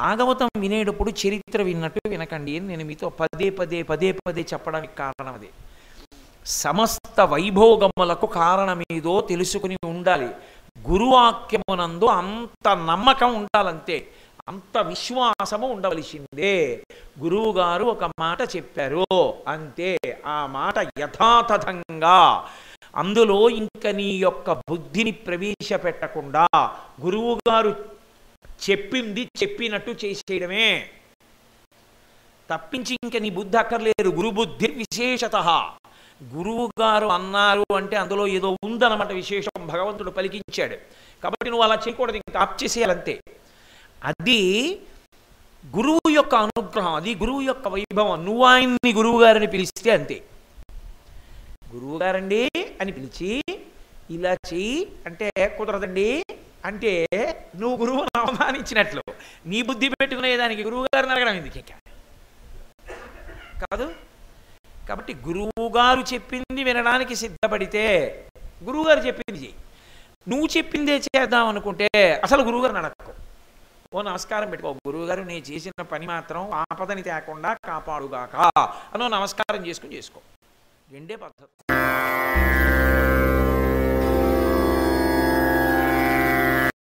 భాగవతం వినేటప్పుడు చరిత్ర విన్నట్టు వినకండి అని నేను మీతో పదే పదే పదే పదే చెప్పడానికి కారణం అదే సమస్త వైభోగములకు కారణమేదో తెలుసుకుని ఉండాలి గురువాక్యమునందు అంత నమ్మకం ఉండాలంతే అంత విశ్వాసము ఉండవలసిందే గురువు గారు ఒక మాట చెప్పారు అంతే ఆ మాట యథాతథంగా అందులో ఇంక నీ యొక్క బుద్ధిని ప్రవేశపెట్టకుండా గురువు గారు చెప్పింది చెప్పినట్టు చేసేయడమే తప్పించి ఇంక నీ బుద్ధి అక్కర్లేదు గురు బుద్ధి విశేషత గురువు గారు అన్నారు అంటే అందులో ఏదో ఉందన్నమాట విశేషం భగవంతుడు పలికించాడు కాబట్టి నువ్వు అలా చేయకూడదు ఇంకా ఆప్ చేసేయాలంతే అది గురువు యొక్క అనుగ్రహం అది గురువు యొక్క వైభవం నువ్వు ఆయన్ని గురువు గారిని పిలిస్తే అంతే గురువు గారండి అని పిలిచి ఇలా చెయ్యి అంటే కుదరదండి అంటే నువ్వు గురువును అవమానించినట్లు నీ బుద్ధి పెట్టుకునేదానికి గురువు గారిని అడగడం ఎందుకు ఇంకా కాదు కాబట్టి గురువుగారు చెప్పింది వినడానికి సిద్ధపడితే గురువుగారు చెప్పింది చెయ్యి నువ్వు చెప్పిందే చేద్దాం అనుకుంటే అసలు గురువుగారిని అడగకు ఓ నమస్కారం పెట్టుకో గురువుగారు నేను చేసిన పని మాత్రం ఆపదని తేకుండా కాపాడుగాక అనో నమస్కారం చేసుకుని చేసుకో రెండే పద్ధతి